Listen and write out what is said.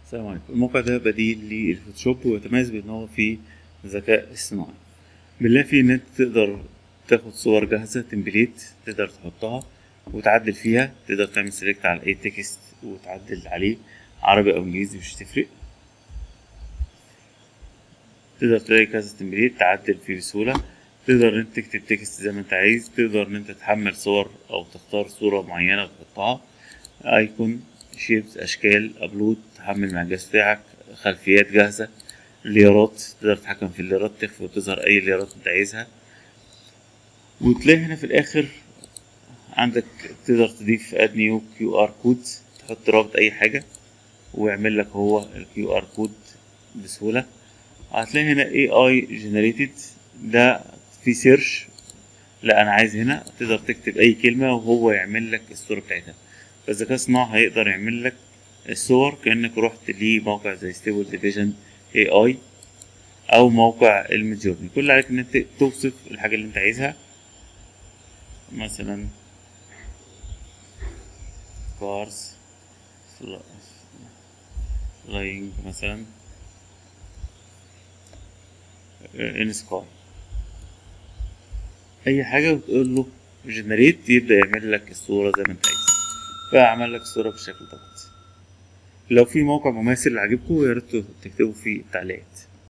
السلام عليكم الموقع ده بديل للفوتوشوب ويتميز بان هو فيه ذكاء اصطناعي بنلاقي فيه ان انت تقدر تاخد صور جاهزة تمبليت تقدر تحطها وتعدل فيها تقدر تعمل سيلكت على اي تكست وتعدل عليه عربي او انجليزي مش هتفرق تقدر تلاقي كذا تمبليت تعدل فيه بسهولة تقدر ان انت تكتب تكست زي ما انت عايز تقدر ان انت تحمل صور او تختار صورة معينة وتحطها ايكون شيبس اشكال ابلود تحمل مع الجهاز بتاعك خلفيات جاهزة ليرات تقدر تتحكم في الليرات تخفي وتظهر اي ليرات انت عايزها وتلاقي هنا في الاخر عندك تقدر تضيف اد نيو كيو ار كود تحط رابط اي حاجة ويعمل لك هو الكيو ار كود بسهولة هتلاقي هنا اي اي جنريتد ده في سيرش لا انا عايز هنا تقدر تكتب اي كلمة وهو يعمل لك الصورة بتاعتها فالذكاء الصناعي هيقدر يعمل لك الصور كأنك رحت لموقع زي ستيبل ديفيجن اي اي او موقع الميدجورني كل اللي عليك ان انت توصف الحاجة اللي انت عايزها مثلا كارز فلاينج مثلا ان سكاي اي حاجة وتقول له جنريت يبدأ يعمل لك الصورة زي ما انت عايز فعمل لك الصورة بالشكل دوت لو في موقع مماثل عجبكم يا ريت تكتبوا في التعليقات